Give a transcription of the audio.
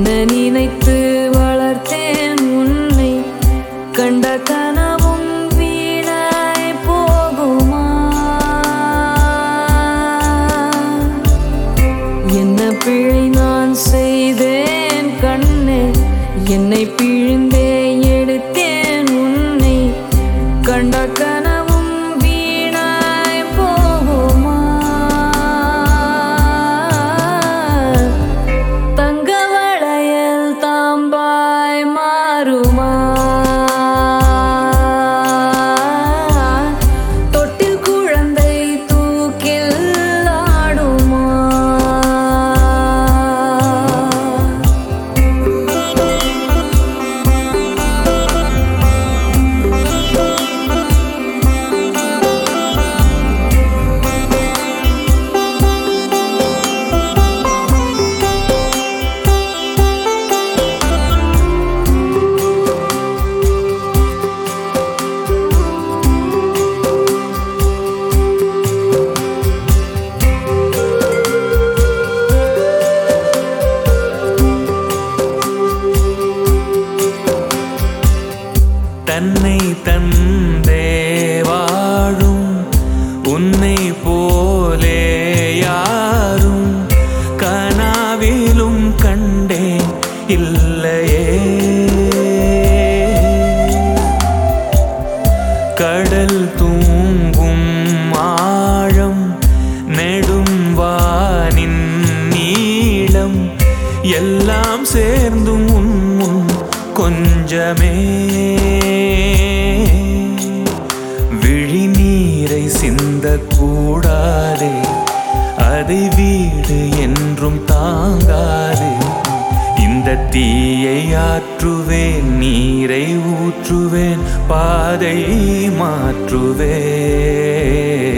என்ன நினைத்து வளர்த்தேன் உன்னை கண்ட கனவும் வீணாய் போகுமா என்ன பிழை நான் செய்தேன் கண்ணே என்னை பிழிந்தே எடுத்தேன் உன்னை கண்ட கனவும் வீணாய் போகுமா தங்க வளையல் தாம்பாய் மாறுமா தொட்டில் குழந்தை தூக்கில் ஆடுமா தன்னை தந்தே வாழும் உன்னை போலே யாரும் கனாவிலும் கண்டேன் இல்லையே கடல் தூங்கும் ஆழம் நெடும் வானின் நீளம் எல்லாம் சேர்ந்தும் உன் முன் கொஞ்சமே விழிநீரை சிந்தக்கூடாதே அதை வீடு என்றும் தாங்காதே இந்த தீயை ஆற்றுவேன் நீரை ஊற்றுவேன் பாதை மாற்றுவேன்